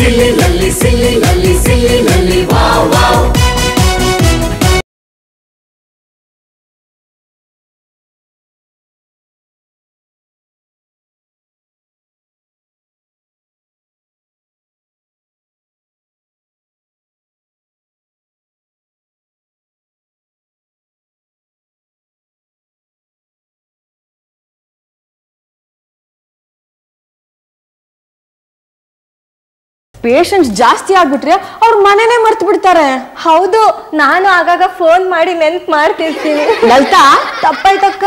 ಸಿಲ್ಲಿನಲ್ಲಿ ಸಿಲ್ಲಿನಲ್ಲಿ ಸಿಲ್ಲಿನಲ್ಲಿ wow wow patients ಜಾಸ್ತಿ ಆಗ್ಬಿಟ್ರೆ ಅವ್ರ ಮನೆನೇ ಮರ್ತು ಬಿಡ್ತಾರೆ ಹೌದು ನಾನು ಆಗಾಗ ಫೋನ್ ಮಾಡಿ ನೆನ್ಪ್ ಮಾಡ್ತಿರ್ತೀನಿ ಲಲಿತಾ ತಪ್ಪಾಯ್ತಕ್ಕ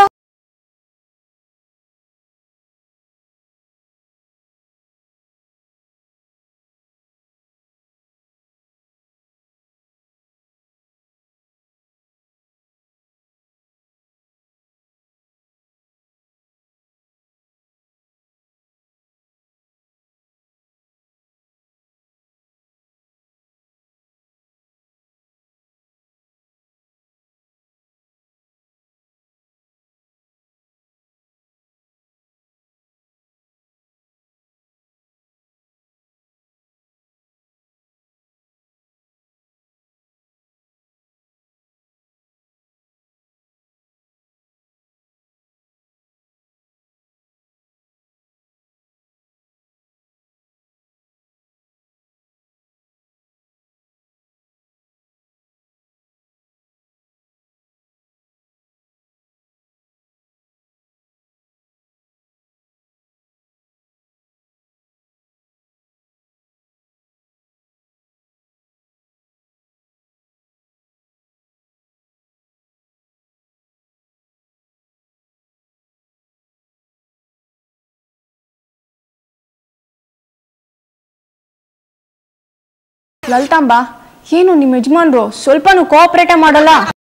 ಲಲಿತಾಂಬ ಏನು ನಿಮ್ಮ ಯಜಮಾನ್ರು ಸ್ವಲ್ಪನೂ ಕೋಆಪರೇಟೇ ಮಾಡಲ್ಲ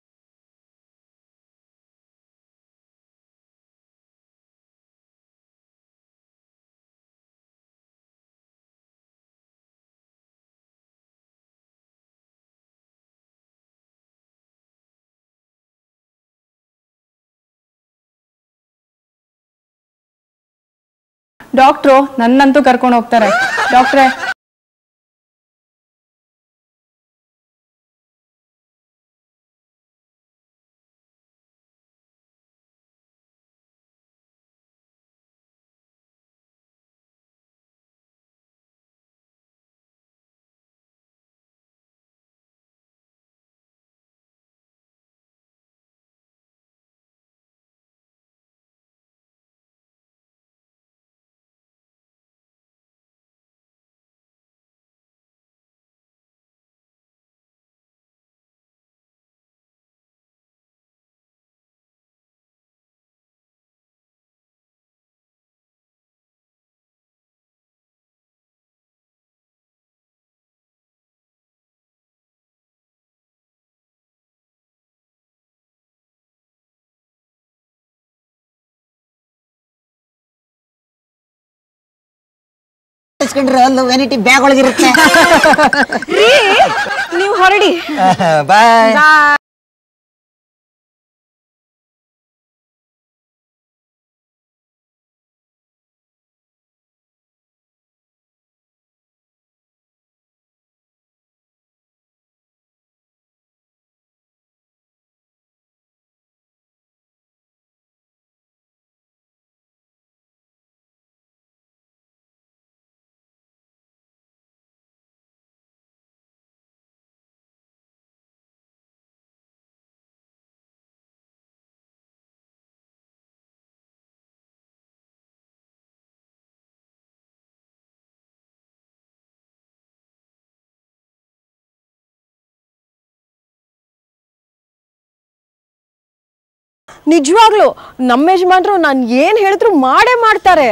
ಡಾಕ್ಟ್ರು ನನ್ನಂತೂ ಕರ್ಕೊಂಡು ಹೋಗ್ತಾರೆ ಡಾಕ್ಟ್ರೇ ಇಸ್ಕೊಂಡ್ರೆ ಒಂದು ವೆನಿಟಿ ಬ್ಯಾಗ್ ಒಳಗಿರುತ್ತೆ ನೀವು ಹೊರಡಿ ಬಾಯ್ ನಿಜವಾಗ್ಲು ನಮ್ಮ ಯಜಮಾನ್ರು ನಾನು ಏನ್ ಹೇಳಿದ್ರು ಮಾಡೇ ಮಾಡ್ತಾರೆ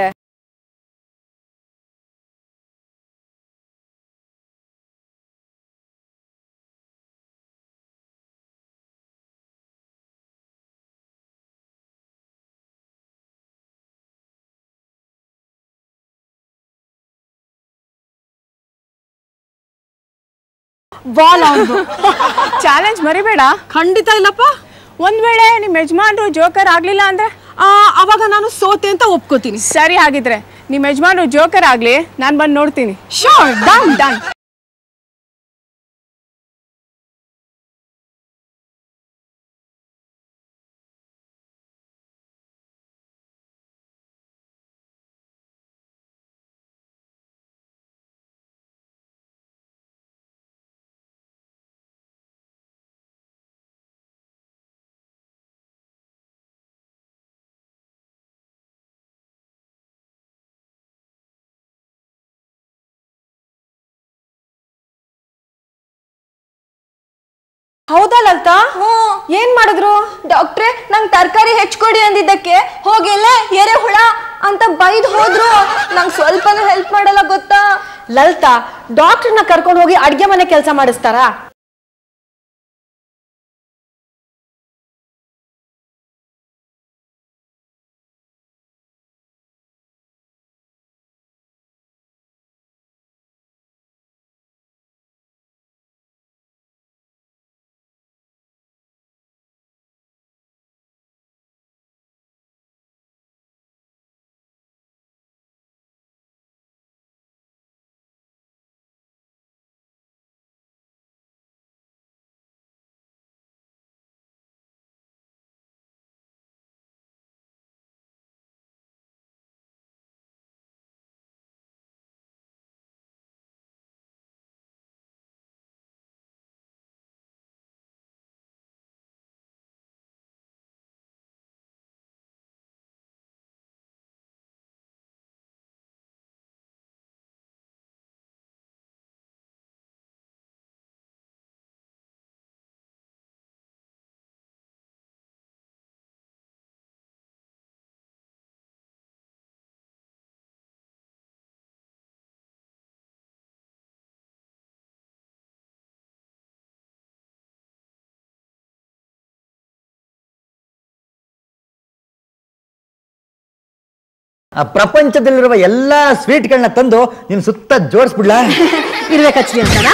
ಬಾಲ್ ಅವ್ನ್ದು. ಚಾಲೆಂಜ್ ಮರಿಬೇಡ ಖಂಡಿತ ಇಲ್ಲಪ್ಪ ಒಂದ್ ವೇಳೆ ನಿಮ್ ಯಜಮಾನ್ರು ಜೋಕರ್ ಆಗ್ಲಿಲ್ಲ ಅಂದ್ರೆ ಆ, ಅವಾಗ ನಾನು ಸೋತೆ ಅಂತ ಒಪ್ಕೋತೀನಿ ಸರಿ ಹಾಗಿದ್ರೆ ನಿಮ್ಮ ಯಜಮಾನ್ರು ಜೋಕರ್ ಆಗ್ಲಿ ನಾನು ಬಂದು ನೋಡ್ತೀನಿ ಶೋರ್ ಡನ್ ಡನ್ ಹೌದಾ ಲಲಿತಾ ಏನ್ ಮಾಡಿದ್ರು ಡಾಕ್ಟ್ರೆ ನಂಗೆ ತರಕಾರಿ ಹೆಚ್ಚಿಕೊಡಿ ಅಂದಿದ್ದಕ್ಕೆ ಹೋಗೆಲ್ಲ ಎರೆಹುಳ ಅಂತ ಬೈದ್ ಹೋದ್ರು ನಂಗೆ ಸ್ವಲ್ಪನೂ ಹೆಲ್ಪ್ ಮಾಡಲ್ಲ ಗೊತ್ತಾ ಲಲಿತಾ ಡಾಕ್ಟರ್ನ ಕರ್ಕೊಂಡು ಹೋಗಿ ಅಡ್ಗೆ ಮನೆ ಕೆಲಸ ಮಾಡಿಸ್ತಾರಾ ಆ ಪ್ರಪಂಚದಲ್ಲಿರುವ ಎಲ್ಲಾ ಸ್ವೀಟ್ಗಳನ್ನ ತಂದು ನಿನ್ ಸುತ್ತ ಜೋಡಿಸ್ಬಿಡ್ಲಾ ಇರ್ಬೇಕಚ್ಲಿ ಅಂತನಾ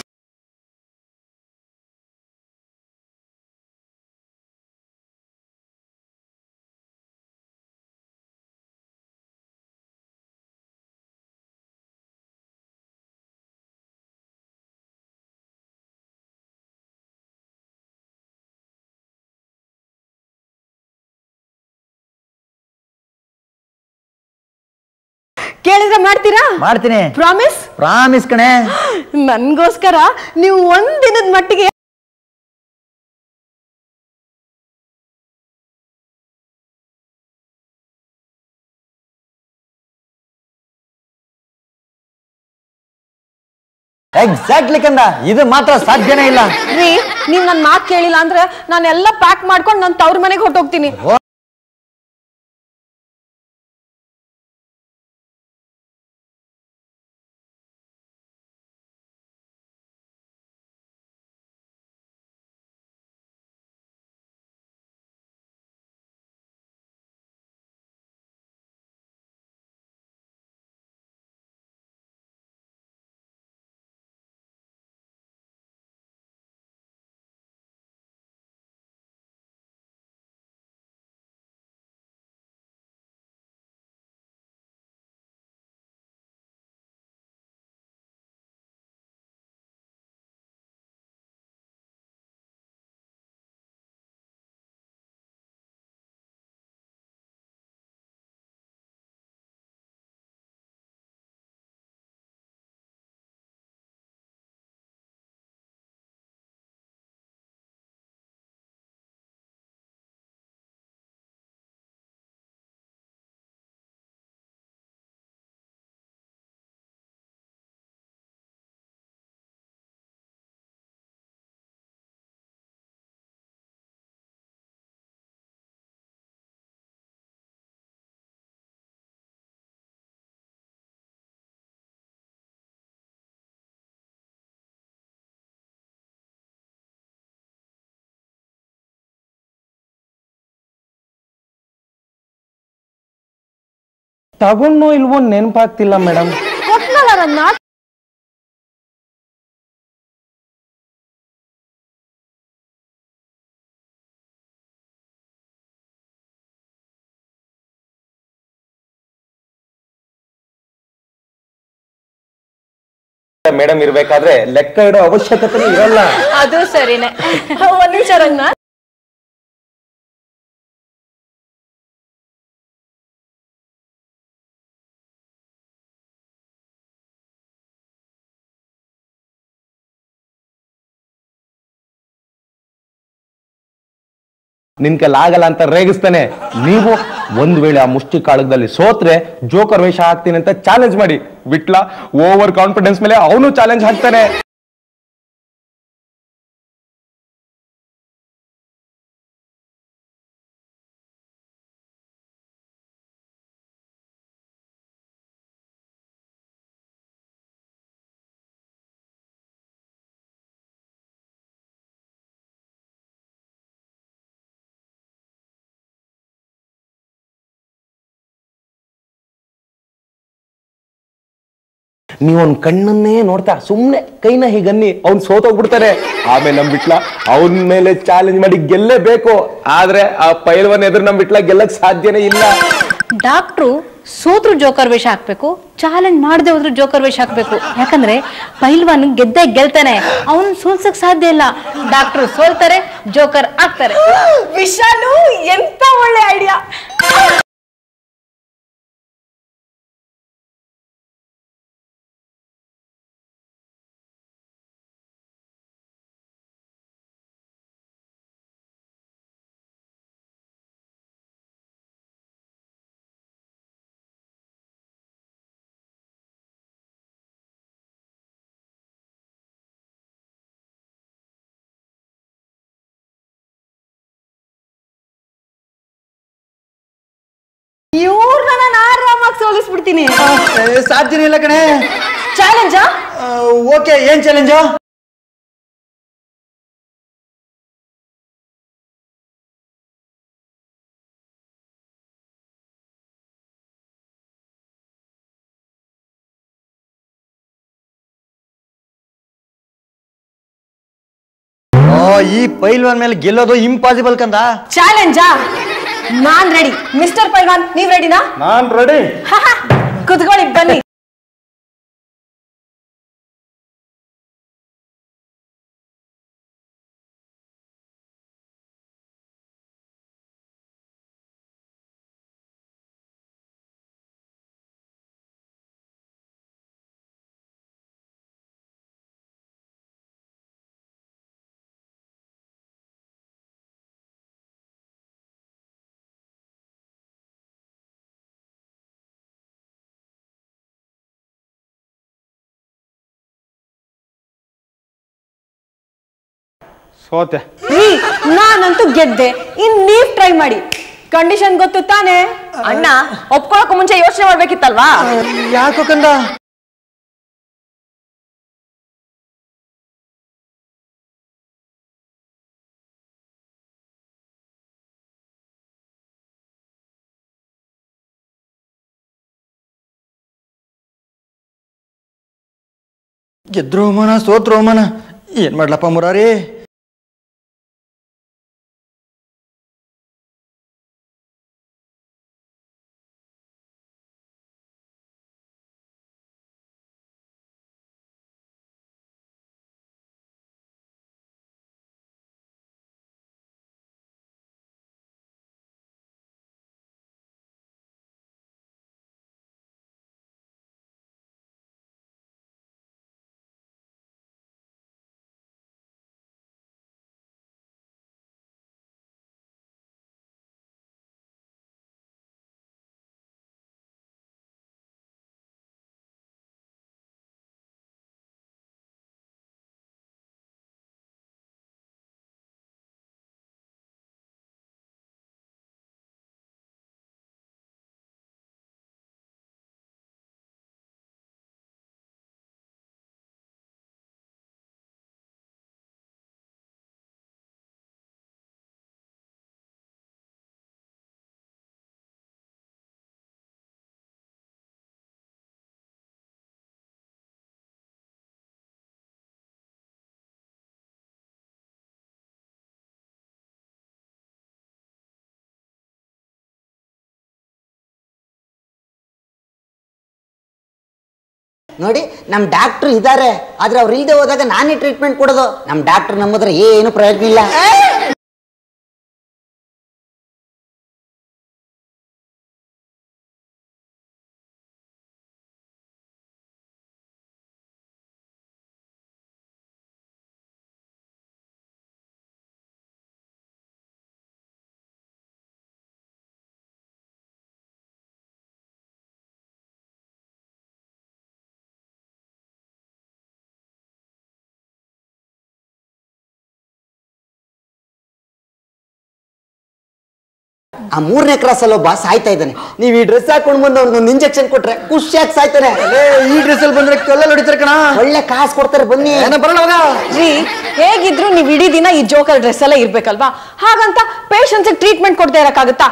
ಕೇಳಿದ್ರೆ ಮಾಡ್ತೀರಾ ಮಾಡ್ತೀನಿ ಪ್ರಾಮಿಸ್ ಪ್ರಾಮಿಸ್ ಕಣೆ ನನ್ಗೋಸ್ಕರ ನೀವು ಒಂದ್ ದಿನದ ಮಟ್ಟಿಗೆ ಎಕ್ಸಾಕ್ಟ್ಲಿ ಕಂದ ಇದು ಮಾತ್ರ ಸಾಧ್ಯನೇ ಇಲ್ಲ ರೀ ನೀವ್ ನನ್ ಮಾತ್ ಕೇಳಿಲ್ಲ ಅಂದ್ರೆ ನಾನೆಲ್ಲ ಪ್ಯಾಕ್ ಮಾಡ್ಕೊಂಡು ನನ್ ತವ್ರ ಮನೆಗೆ ಹೊಟ್ಟೋಗ್ತೀನಿ ತಗೊಂಡ್ನೋ ಇಲ್ವೋ ನೆನಪಾಗ್ತಿಲ್ಲ ಮೇಡಮ್ ಕೊಟ್ನಲ್ಲ ನನ್ನ ಮೇಡಮ್ ಇರ್ಬೇಕಾದ್ರೆ ಲೆಕ್ಕ ಇಡೋ ಅವಶ್ಯಕತೆ ಇರಲ್ಲ ಅದು ಸರಿನೇ ಒಂದ್ ನಿಮಿಷ ರಂಗನಾಥ್ ನಿನ್ ಕೈಲಿ ಆಗಲ್ಲ ಅಂತ ರೇಗಿಸ್ತಾನೆ ನೀವು ಒಂದ್ ವೇಳೆ ಆ ಮುಷ್ಟಿ ಕಾಳಗದಲ್ಲಿ ಸೋತ್ರೆ ಜೋಕರ್ ವೇಷ ಹಾಕ್ತೀನಿ ಅಂತ ಚಾಲೆಂಜ್ ಮಾಡಿ ಬಿಟ್ಲ ಓವರ್ ಕಾನ್ಫಿಡೆನ್ಸ್ ಮೇಲೆ ಅವನು ಚಾಲೆಂಜ್ ಹಾಕ್ತಾನೆ ನೀವೊಂದ್ ಕಣ್ಣನ್ನೇ ನೋಡ್ತಾ ಸುಮ್ನೆ ಕೈನ ಹೀಗನ್ನಿ ಅವ್ನ್ ಸೋತೋಗ್ಬಿಡ್ತಾನೆ ಆಮೇಲೆ ನಮ್ ಬಿಟ್ಲ ಅವನ್ ಮೇಲೆ ಚಾಲೆಂಜ್ ಮಾಡಿ ಗೆಲ್ಲೇಬೇಕು ಆದ್ರೆ ಆ ಪೈಲ್ವನ್ ಎದುರು ನಮ್ ಬಿಟ್ಲ ಗೆಲ್ಲಕ್ ಸಾಧ್ಯನೇ ಇಲ್ಲ ಡಾಕ್ಟ್ರು ಸೋತ್ರು ಜೋಕರ್ ವೇಷ ಹಾಕ್ಬೇಕು ಚಾಲೆಂಜ್ ಮಾಡದೆ ಹೋದ್ರು ಜೋಕರ್ ವೇಷ ಹಾಕ್ಬೇಕು ಯಾಕಂದ್ರೆ ಪೈಲ್ವಾನ್ ಗೆದ್ದೆ ಗೆಲ್ತಾನೆ ಅವನ್ ಸೋಲ್ಸಕ್ ಸಾಧ್ಯ ಇಲ್ಲ ಡಾಕ್ಟ್ರು ಸೋಲ್ತಾರೆ ಜೋಕರ್ ಆಗ್ತಾರೆ ವಿಶಾಲು ಎಂತ ಒಳ್ಳೆ ಐಡಿಯಾ ಇವ್ರನ್ನ ನಾನು ಆರಾಮಾಗಿ ಸೋಲಿಸ್ಬಿಡ್ತೀನಿ ಸಾಧ್ಯನೇ ಇಲ್ಲ ಕಣೆ ಚಾಲೆಂಜಾ ಓಕೆ ಏನ್ ಚಾಲೆಂಜು ಓ ಈ ಪೈಲ್ವಾನ್ ಮೇಲೆ ಗೆಲ್ಲೋದು ಇಂಪಾಸಿಬಲ್ ಕಂದ ಚಾಲೆಂಜಾ ನಾನ್ ರೆಡಿ ಮಿಸ್ಟರ್ ಪೈಲ್ವಾನ್ ನೀವ್ ರೆಡಿನಾ ನಾನ್ ರೆಡಿ ಕುತ್ಕೊಳ್ಳಿ ಬನ್ನಿ ಸೋತೆ ರೀ ನಾನಂತೂ ಗೆದ್ದೆ ಇನ್ ನೀವ್ ಟ್ರೈ ಮಾಡಿ ಕಂಡೀಷನ್ ಗೊತ್ತು ತಾನೇ ಅಣ್ಣ ಒಪ್ಕೊಳಕ್ ಮುಂಚೆ ಯೋಚನೆ ಮಾಡ್ಬೇಕಿತ್ತಲ್ವಾ ಯಾಕೋ ಕಂದ ಗೆದ್ರು ಅವಮಾನ ಸೋತ್ರು ಅವಮಾನ ಏನ್ ಮಾಡ್ಲಪ್ಪ ಮುರಾರಿ ನೋಡಿ ನಮ್ಮ ಡಾಕ್ಟ್ರು ಇದ್ದಾರೆ ಆದ್ರೆ ಅವ್ರು ಇಲ್ಲದೆ ಹೋದಾಗ ನಾನೇ ಟ್ರೀಟ್ಮೆಂಟ್ ಕೊಡೋದು ನಮ್ಮ ಡಾಕ್ಟ್ರ್ ನಂಬಿದ್ರೆ ಏನು ಪ್ರಯೋಜನ ಇಲ್ಲ ಆ ಮೂರನೇ ಕ್ರಾಸ್ ಅಲ್ಲಿ ಒಬ್ಬ ಸಾಯ್ತಾ ಇದ್ದಾನೆ ನೀವು ಈ ಡ್ರೆಸ್ ಹಾಕೊಂಡು ಬಂದು ಅವ್ನಿಗೊಂದು ಇಂಜೆಕ್ಷನ್ ಕೊಟ್ರೆ ಖುಷಿಯಾಗಿ ಸಾಯ್ತಾನೆ ಈ ಡ್ರೆಸ್ ಅಲ್ಲಿ ಬಂದ್ರೆ ಕೆಲ್ಲ ಹೊಡಿತಾರೆ ಕಣ ಒಳ್ಳೆ ಕಾಸು ಕೊಡ್ತಾರೆ ಬನ್ನಿ ಏನ ಬರೋಣ ಮಗ ರೀ ಹೇಗಿದ್ರು ನೀವು ಇಡೀ ದಿನ ಈ ಜೋಕರ್ ಡ್ರೆಸ್ ಎಲ್ಲ ಇರ್ಬೇಕಲ್ವಾ ಹಾಗಂತ ಪೇಷಂಟ್ಸ್ ಟ್ರೀಟ್ಮೆಂಟ್ ಕೊಡ್ತಾ ಇರಕ್ಕಾಗತ್ತಾ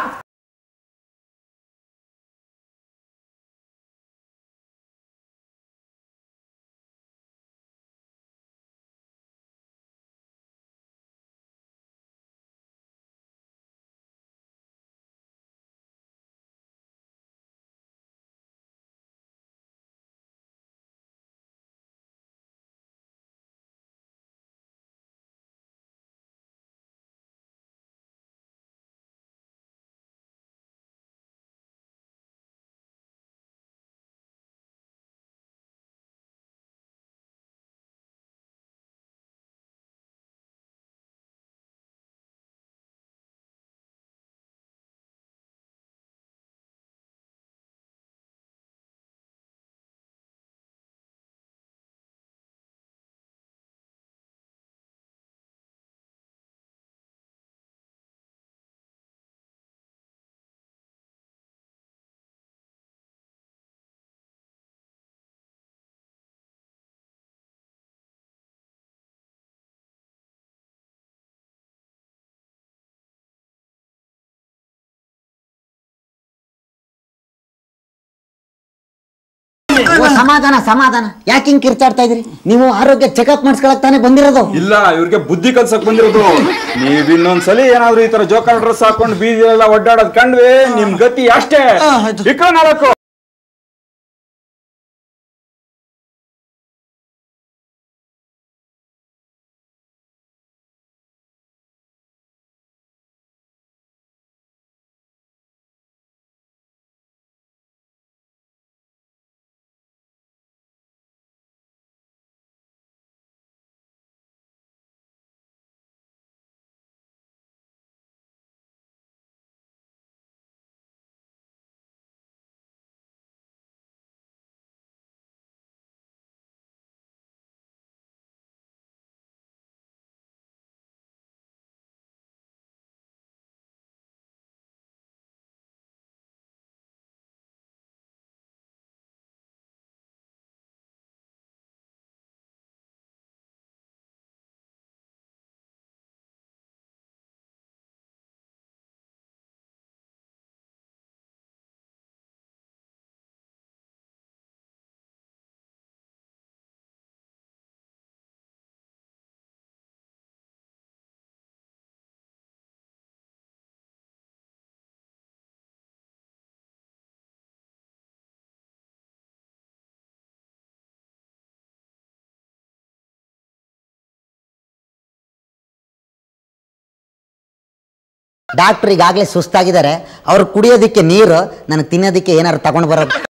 ಓ, ಸಮಾಧಾನ ಸಮಾಧಾನ ಯಾಕೆ ಹಿಂಗ್ ಕಿರ್ಚಾಡ್ತಾ ಇದ್ರಿ ನೀವು ಆರೋಗ್ಯ ಚೆಕಪ್ ಮಾಡಿಸ್ಕೊಳಕ್ ತಾನೇ ಬಂದಿರೋದು ಇಲ್ಲ ಇವ್ರಿಗೆ ಬುದ್ಧಿ ಕಲ್ಸಕ್ ಬಂದಿರೋದು ನೀವ್ ಇನ್ನೊಂದ್ಸಲಿ ಏನಾದ್ರು ಈ ತರ ಜೋಕರ್ ಡ್ರೆಸ್ ಹಾಕೊಂಡು ಬೀದಿ ಎಲ್ಲ ಒಡ್ಡಾಡೋದ್ ಕಂಡ್ವಿ ನಿಮ್ ಗತಿ ಅಷ್ಟೇ ಇಕ್ಕ ನಾಲ್ಕು ಡಾಕ್ಟರ್ ಈಗಾಗಲೇ ಸುಸ್ತಾಗಿದ್ದಾರೆ ಅವ್ರು ಕುಡಿಯೋದಕ್ಕೆ ನೀರು ನನಗೆ ತಿನ್ನೋದಕ್ಕೆ ಏನಾದ್ರು ತಗೊಂಡು ಬರೋದು